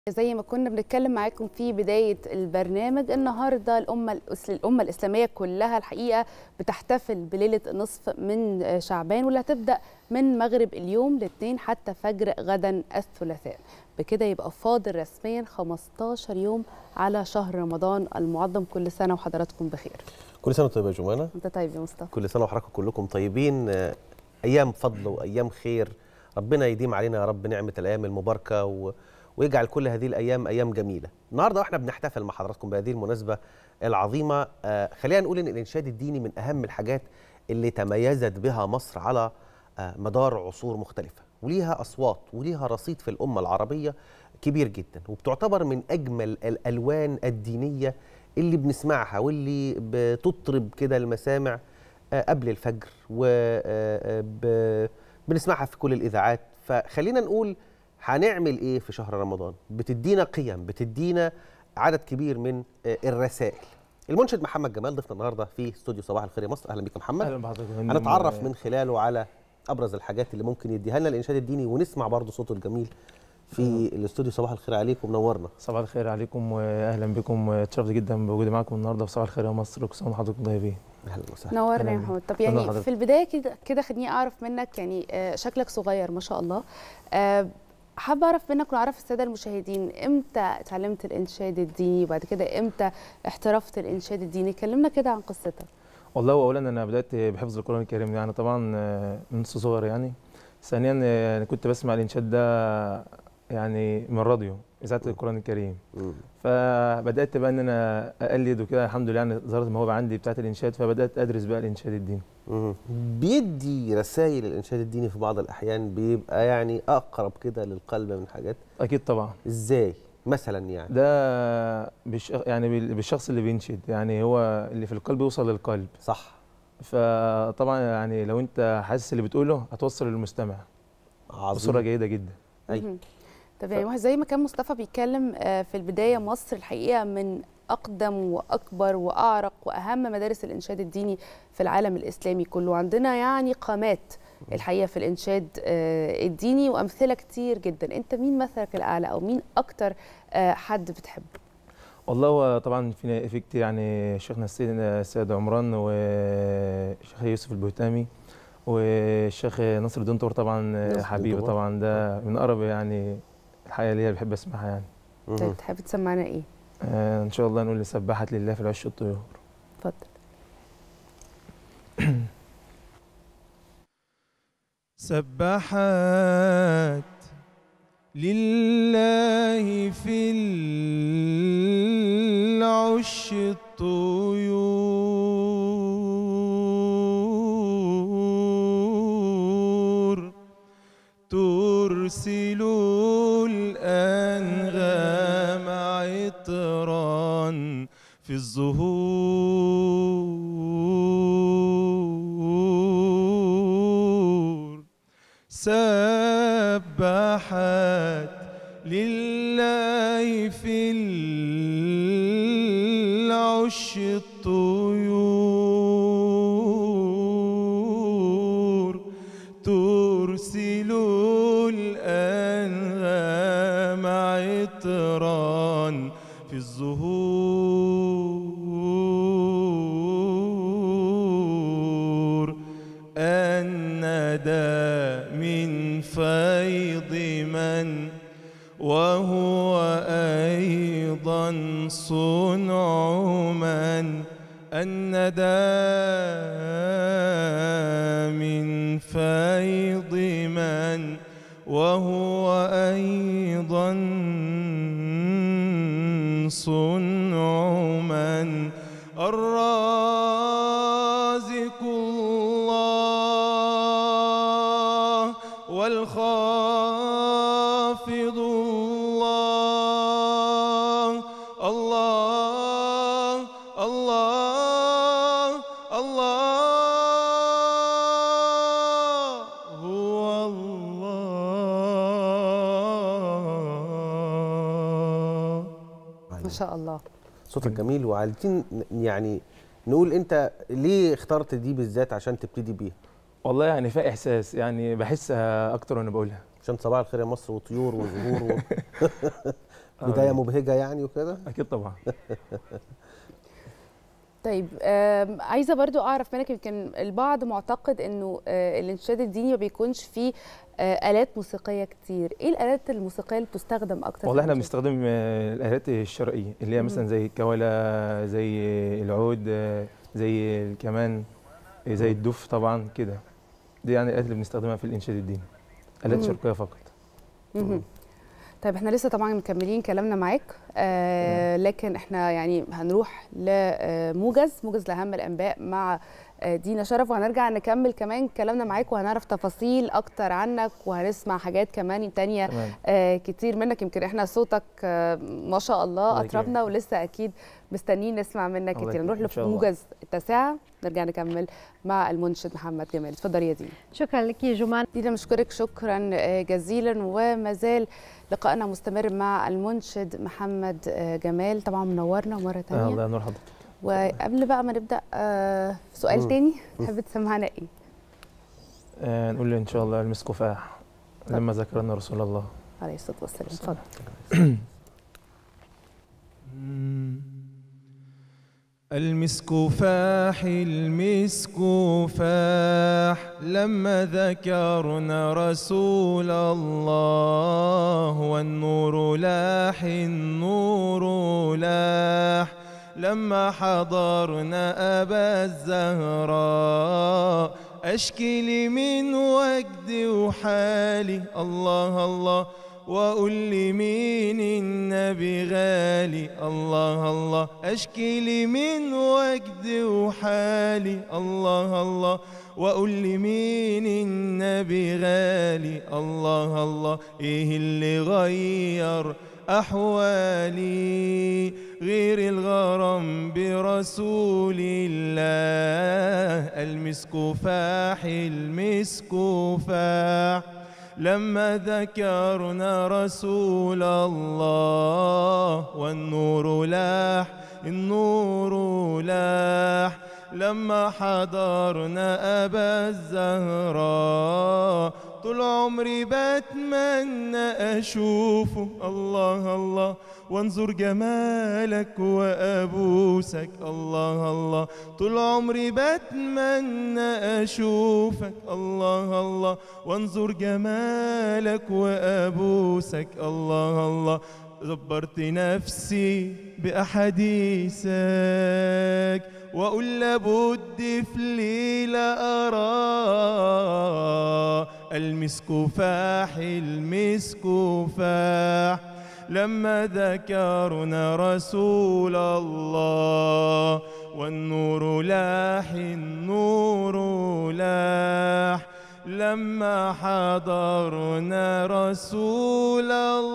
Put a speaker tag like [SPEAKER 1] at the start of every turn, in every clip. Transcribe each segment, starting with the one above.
[SPEAKER 1] زي ما كنا بنتكلم معاكم في بداية البرنامج النهاردة الأمة الأمة الإسلامية كلها الحقيقة بتحتفل بليلة نصف من شعبان واللي هتبدأ من مغرب اليوم الاثنين حتى فجر غدا الثلاثاء بكده يبقى فاضل رسميا 15 يوم على شهر رمضان المعظم كل سنة وحضراتكم بخير
[SPEAKER 2] كل سنه طيبه يا جمانه
[SPEAKER 1] انت طيب يا مصطفى
[SPEAKER 2] كل سنه وحضراتكم كلكم طيبين آه، ايام فضل وايام خير ربنا يديم علينا يا رب نعمه الايام المباركه و... ويجعل كل هذه الايام ايام جميله النهارده واحنا بنحتفل مع حضراتكم بهذه المناسبه العظيمه آه، خلينا نقول ان الانشاد الديني من اهم الحاجات اللي تميزت بها مصر على آه، مدار عصور مختلفه وليها اصوات وليها رصيد في الامه العربيه كبير جدا وبتعتبر من اجمل الالوان الدينيه اللي بنسمعها واللي بتطرب كده المسامع آه، قبل الفجر وبنسمعها في كل الاذاعات فخلينا نقول هنعمل ايه في شهر رمضان بتدينا قيم بتدينا عدد كبير من آه، الرسائل المنشد محمد جمال ضيفنا النهارده في استوديو صباح الخير يا مصر اهلا بك يا محمد
[SPEAKER 3] اهلا بحضرتك يا فندم.
[SPEAKER 2] هنتعرف من خلاله على ابرز الحاجات اللي ممكن يديها لنا الانشاد الديني ونسمع برضه صوته الجميل في الاستوديو صباح الخير عليكم منورنا
[SPEAKER 3] صباح الخير عليكم واهلا بكم اتشرفت جدا بوجودي معاكم النهارده في صباح الخير يا مصر وكل سنه وحضراتكم طيبين
[SPEAKER 2] اهلا وسهلا
[SPEAKER 1] نورنا يا
[SPEAKER 3] أهلاً
[SPEAKER 1] محمود طب
[SPEAKER 3] أهلاً
[SPEAKER 1] يعني
[SPEAKER 3] حضرتك.
[SPEAKER 1] في البدايه كده كده خليني اعرف منك يعني آه، شكلك صغير ما شاء الله آه، حابه اعرف منك ونعرف الساده المشاهدين امتى اتعلمت الانشاد الديني وبعد كده امتى احترفت الانشاد الديني كلمنا كده عن قصتك
[SPEAKER 3] والله اولا انا بدات بحفظ القران الكريم يعني طبعا آه، من صغر يعني ثانيا آه، انا كنت بسمع الانشاد ده يعني من راديو اذاعه القران الكريم
[SPEAKER 2] مم.
[SPEAKER 3] فبدات بقى ان انا اقلد وكده الحمد لله يعني ظهرت الموهبه عندي بتاعه الانشاد فبدات ادرس بقى الانشاد الديني
[SPEAKER 2] مم. بيدي رسائل الانشاد الديني في بعض الاحيان بيبقى يعني اقرب كده للقلب من حاجات
[SPEAKER 3] اكيد طبعا
[SPEAKER 2] ازاي مثلا يعني
[SPEAKER 3] ده بالش... يعني بال- بالشخص اللي بينشد يعني هو اللي في القلب يوصل للقلب
[SPEAKER 2] صح
[SPEAKER 3] فطبعا يعني لو انت حاسس اللي بتقوله هتوصل للمستمع بصوره
[SPEAKER 2] عظيم
[SPEAKER 3] جيده جدا
[SPEAKER 2] أي.
[SPEAKER 1] مهم. طب يعني واحد زي ما كان مصطفى بيتكلم آه، في البدايه مصر الحقيقه من اقدم واكبر واعرق واهم مدارس الانشاد الديني في العالم الاسلامي كله عندنا يعني قامات الحقيقه في الانشاد آه، الديني وامثله كتير جدا انت مين مثلك الاعلى او مين اكتر آه، حد بتحبه
[SPEAKER 3] والله هو طبعا في في كتير يعني شيخنا السيد السيد عمران والشيخ يوسف البهتامي والشيخ نصر الدين طور طبعا
[SPEAKER 2] نصر
[SPEAKER 3] حبيبي
[SPEAKER 2] الدين
[SPEAKER 3] طبعا ده من اقرب يعني الحقيقه اللي بحب اسمعها يعني
[SPEAKER 2] مم.
[SPEAKER 1] طيب تحب تسمعنا ايه
[SPEAKER 3] آه ان شاء الله نقول سبحت لله في العش الطيور
[SPEAKER 1] اتفضل
[SPEAKER 4] سبحت لله في العش الطيور ترسل الأنغام عطرا في الزهور سبحت لله في العش الطيور ترسل الأنغام عطرا في الزهور الندى من فيض من وهو أيضا صنع من الندى من فيض من وهو أيضا صنع من الرازق الله والخافض الله الله الله الله هو الله
[SPEAKER 1] ما شاء الله
[SPEAKER 2] صوتك جميل وعايزين يعني نقول انت ليه اخترت دي بالذات عشان تبتدي بيها
[SPEAKER 3] والله يعني فيها احساس يعني بحسها اكتر وانا بقولها
[SPEAKER 2] عشان صباح الخير يا مصر وطيور وزهور و... بدايه مبهجه يعني وكده
[SPEAKER 3] اكيد طبعا
[SPEAKER 1] طيب آم، عايزه برضو اعرف منك يمكن البعض معتقد انه آه، الانشاد الديني ما بيكونش فيه آه، الات موسيقيه كتير ايه الالات الموسيقيه اللي بتستخدم اكتر
[SPEAKER 3] والله
[SPEAKER 1] في
[SPEAKER 3] احنا
[SPEAKER 1] الإنشاد؟
[SPEAKER 3] بنستخدم آه، الالات الشرقيه اللي هي مثلا زي الكوالة زي العود آه، زي الكمان آه، زي الدف طبعا كده دي يعني الالات اللي بنستخدمها في الانشاد الديني الات
[SPEAKER 1] مم.
[SPEAKER 3] شرقيه فقط
[SPEAKER 1] مهم. طيب احنا لسه طبعا مكملين كلامنا معاك آه لكن احنا يعني هنروح لموجز موجز لاهم الانباء مع آه، دينا شرف وهنرجع نكمل كمان كلامنا معاك وهنعرف تفاصيل اكتر عنك وهنسمع حاجات كمان تانية
[SPEAKER 3] تمام
[SPEAKER 1] آه كتير منك يمكن احنا صوتك آه ما شاء الله
[SPEAKER 3] الله يكرمك.
[SPEAKER 1] اطربنا ولسه اكيد مستنيين نسمع منك
[SPEAKER 3] الله
[SPEAKER 1] كتير نروح
[SPEAKER 3] يكرمك إن شاء الله.
[SPEAKER 1] لموجز التاسعه نرجع نكمل مع المنشد محمد جمال اتفضلي يا دينا
[SPEAKER 5] شكرا لك يا جمان
[SPEAKER 1] دينا مشكورك شكرا آه، جزيلا وما زال لقائنا مستمر مع المنشد محمد آه، جمال طبعا منورنا مرة
[SPEAKER 3] آه
[SPEAKER 1] تانية
[SPEAKER 3] الله ينور حضرتك
[SPEAKER 1] وقبل بقى ما نبدأ آه، سؤال
[SPEAKER 2] مم.
[SPEAKER 1] تاني تحب تسمعنا ايه؟
[SPEAKER 3] آه نقول ان شاء الله المسك فاح لما ذكرنا رسول الله
[SPEAKER 1] عليه الصلاة والسلام اتفضل
[SPEAKER 4] المسك فاح المسك فاح لما ذكرنا رسول الله والنور لاح النور لاح لما حضرنا أبا الزهراء أشكي لي من وجدي وحالي الله الله وقل لي مين النبي غالي الله الله اشكي لي من وجدي وحالي الله الله وقل لي مين النبي غالي الله الله ايه اللي غير احوالي غير الغرام برسول الله المسك فاح المسك فاح لما ذكرنا رسول الله والنور لاح النور لاح لما حضرنا أبا الزهراء طول عمري بتمنى أشوفه الله الله وانظر جمالك وأبوسك الله الله طول عمري بتمنى أشوفك الله الله وانظر جمالك وأبوسك الله الله زبرت نفسي بأحاديثك وأقول لابد في ليلة أرى المسك فاح المسك فاح لما ذكرنا رسول الله والنور لاح النور لاح لما حضرنا رسول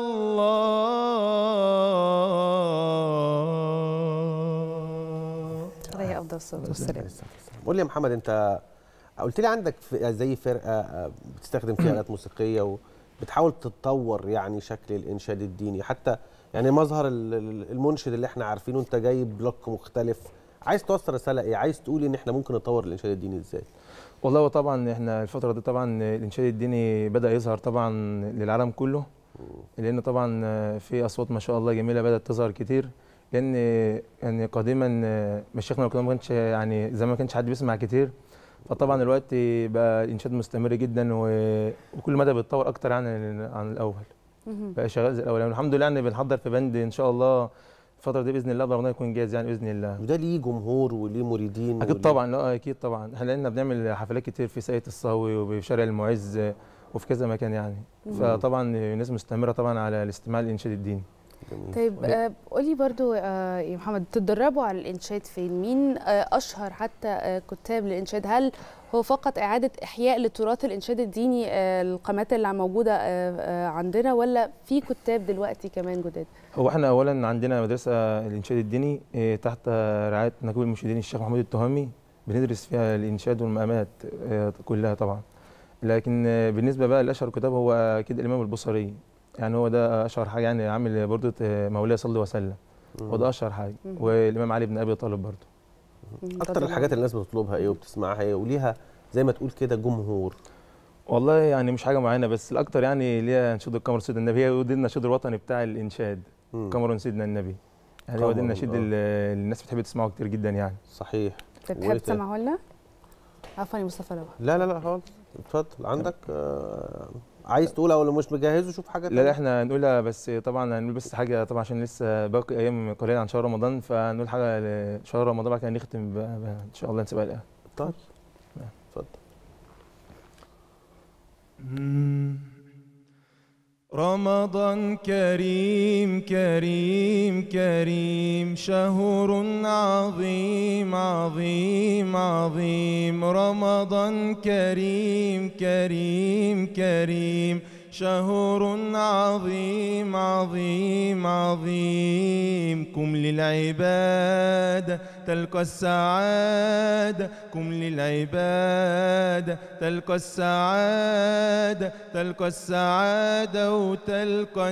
[SPEAKER 4] الله
[SPEAKER 1] عليه افضل الصلاه والسلام
[SPEAKER 2] قول لي يا محمد انت قلت لي عندك ف- زي فرقه آه، بتستخدم فيها الات موسيقيه وبتحاول تتطور يعني شكل الانشاد الديني حتى يعني مظهر ال- ال- المنشد اللي احنا عارفينه انت جايب لوك مختلف عايز توصل رساله ايه عايز تقول ان احنا ممكن نطور الانشاد الديني ازاي
[SPEAKER 3] والله هو طبعا احنا الفترة دي طبعا الإنشاد الديني بدأ يظهر طبعا للعالم كله لأن طبعا في أصوات ما شاء الله جميلة بدأت تظهر كتير لأن يعني قديما مشايخنا القدام ما كانش يعني زي ما كانش حد بيسمع كتير فطبعا دلوقتي بقى الإنشاد مستمر جدا و- وكل مدى بيتطور أكتر عن عن الأول
[SPEAKER 1] مهم.
[SPEAKER 3] بقى شغال زي الأول يعني الحمد لله يعني بنحضر في بند إن شاء الله الفترة دي بإذن الله الأغنية يكون جاهز يعني بإذن الله
[SPEAKER 2] وده ليه جمهور وليه مريدين
[SPEAKER 3] اكيد
[SPEAKER 2] وليه-
[SPEAKER 3] طبعا لا اكيد طبعا احنا لان بنعمل حفلات كتير في ساقية الصاوي وفي شارع المعز وفي كذا مكان يعني فطبعا الناس مستمره طبعا على الاستماع للانشاد الديني
[SPEAKER 2] جميل.
[SPEAKER 1] طيب آه، قولي برضو آه، يا محمد بتتدربوا على الانشاد فين مين آه، اشهر حتى آه، كتاب للانشاد هل هو فقط اعاده احياء لتراث الانشاد الديني آه، القامات اللي موجوده آه، آه، عندنا ولا في كتاب دلوقتي كمان جداد
[SPEAKER 3] هو احنا اولا عندنا مدرسه الانشاد الديني إيه، تحت رعايه نقيب المرشدين الشيخ محمود التهامي بندرس فيها الانشاد والمقامات آه، كلها طبعا لكن آه، بالنسبه بقى لاشهر كتاب هو اكيد الامام البصري يعني هو ده اشهر حاجه يعني عامل برضه مولاي صلى وسلم هو ده اشهر حاجه
[SPEAKER 1] مم.
[SPEAKER 3] والامام علي بن ابي طالب برضه
[SPEAKER 1] مم،
[SPEAKER 2] اكتر
[SPEAKER 1] رضي
[SPEAKER 2] الحاجات اللي الناس بتطلبها ايه وبتسمعها ايه وليها زي ما تقول كده جمهور
[SPEAKER 3] والله يعني مش حاجه معينه بس الاكتر يعني اللي هي انشود القمر سيدنا النبي هي ودي النشيد الوطني بتاع الانشاد
[SPEAKER 2] مم.
[SPEAKER 3] قمر سيدنا النبي يعني هو
[SPEAKER 2] قمر،
[SPEAKER 3] ده النشيد
[SPEAKER 2] آه.
[SPEAKER 3] اللي الناس بتحب تسمعه كتير جدا يعني
[SPEAKER 2] صحيح
[SPEAKER 1] انت
[SPEAKER 2] وإيه
[SPEAKER 1] بتحب
[SPEAKER 2] تاني؟
[SPEAKER 1] تسمعه لنا عفوا يا مصطفى لو
[SPEAKER 2] لا لا لا خالص اتفضل عندك آه عايز تقولها ولا مش مجهزه شوف حاجه
[SPEAKER 3] لا
[SPEAKER 2] تانية.
[SPEAKER 3] لا احنا هنقولها بس طبعا هنقول بس حاجه طبعا عشان لسه باقي ايام قليله عن شهر رمضان فنقول حاجه لشهر رمضان بعد كده نختم ب- ب- ان شاء الله نسيبها لها
[SPEAKER 2] طيب اتفضل
[SPEAKER 4] رمضان كريم كريم كريم شهر عظيم عظيم عظيم رمضان كريم كريم كريم شهر عظيم عظيم عظيم كم للعباد تلقى السعادة كم للعباد تلقى السعادة تلقى السعادة وتلقى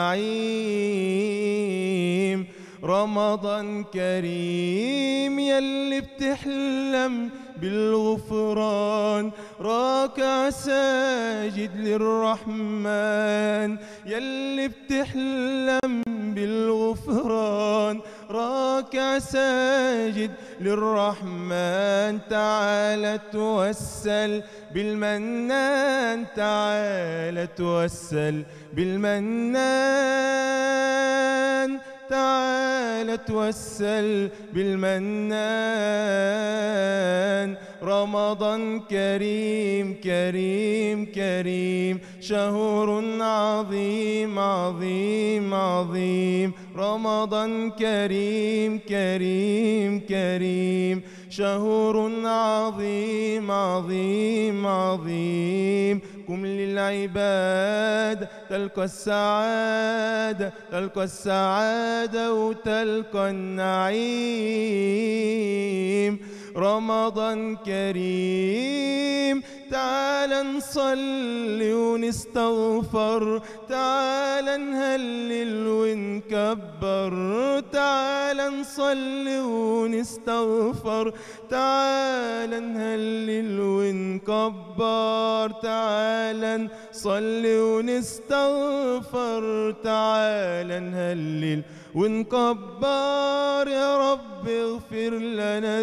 [SPEAKER 4] النعيم رمضان كريم يلي بتحلم بالغفران راكع ساجد للرحمن يلي بتحلم بالغفران راكع ساجد للرحمن تعال توسل بالمنان تعال توسل بالمنان تعال توسل بالمنان رمضان كريم كريم كريم شهر عظيم عظيم عظيم رمضان كريم كريم كريم شهر عظيم عظيم عظيم قم للعباد تلقى السعادة تلقى السعادة وتلقى النعيم رمضان كريم تعال نصلي ونستغفر تعال نهلل ونكبر تعال نصلي ونستغفر تعال نهلل ونكبر تعال نصلي ونستغفر تعال نهلل ونكبر يا رب اغفر لنا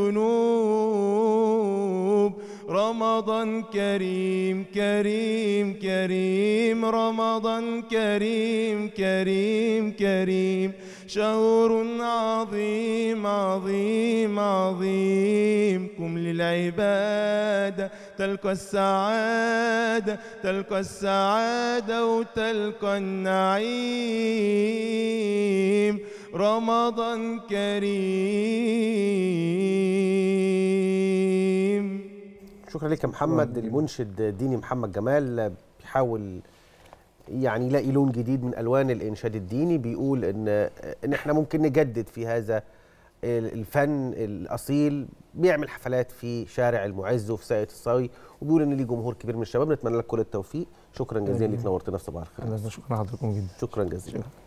[SPEAKER 4] الذنوب رمضان كريم كريم كريم رمضان كريم كريم كريم شهر عظيم عظيم عظيم قم للعبادة تلقى السعادة تلقى السعادة وتلقى النعيم رمضان كريم
[SPEAKER 2] شكرا لك يا محمد المنشد الديني محمد جمال بيحاول يعني يلاقي لون جديد من الوان الانشاد الديني بيقول ان ان احنا ممكن نجدد في هذا الفن الاصيل بيعمل حفلات في شارع المعز وفي ساقية الصاوي وبيقول ان ليه جمهور كبير من الشباب نتمنى لك كل التوفيق شكرا جزيلا ليك نورتنا في صباح الخير
[SPEAKER 3] انا شكرا لحضراتكم جدا
[SPEAKER 2] شكرا جزيلا